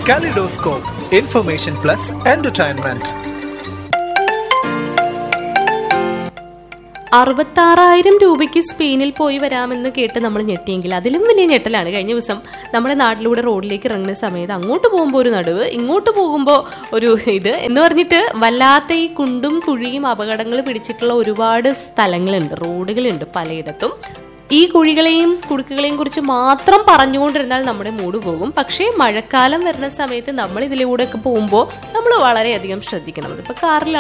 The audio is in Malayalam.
Kaleidoscope, information plus entertainment. അറുപത്താറായിരം രൂപയ്ക്ക് സ്പെയിനിൽ പോയി വരാമെന്ന് കേട്ട് നമ്മൾ ഞെട്ടിയെങ്കിൽ അതിലും വലിയ ഞെട്ടലാണ് കഴിഞ്ഞ ദിവസം നമ്മുടെ നാട്ടിലൂടെ റോഡിലേക്ക് ഇറങ്ങുന്ന സമയത്ത് അങ്ങോട്ട് പോകുമ്പോൾ ഒരു നടുവ് ഇങ്ങോട്ട് പോകുമ്പോൾ ഒരു ഇത് എന്ന് പറഞ്ഞിട്ട് വല്ലാത്ത ഈ കുണ്ടും കുഴിയും അപകടങ്ങൾ പിടിച്ചിട്ടുള്ള ഒരുപാട് സ്ഥലങ്ങളുണ്ട് റോഡുകളുണ്ട് പലയിടത്തും ഈ കുഴികളെയും കുടുക്കുകളെയും കുറിച്ച് മാത്രം പറഞ്ഞുകൊണ്ടിരുന്നാൽ നമ്മുടെ മൂഡ് പോകും പക്ഷേ മഴക്കാലം വരുന്ന സമയത്ത് നമ്മൾ ഇതിലൂടെ ഒക്കെ പോകുമ്പോൾ നമ്മൾ വളരെയധികം ശ്രദ്ധിക്കണം അതിപ്പോൾ കാറിലാണ്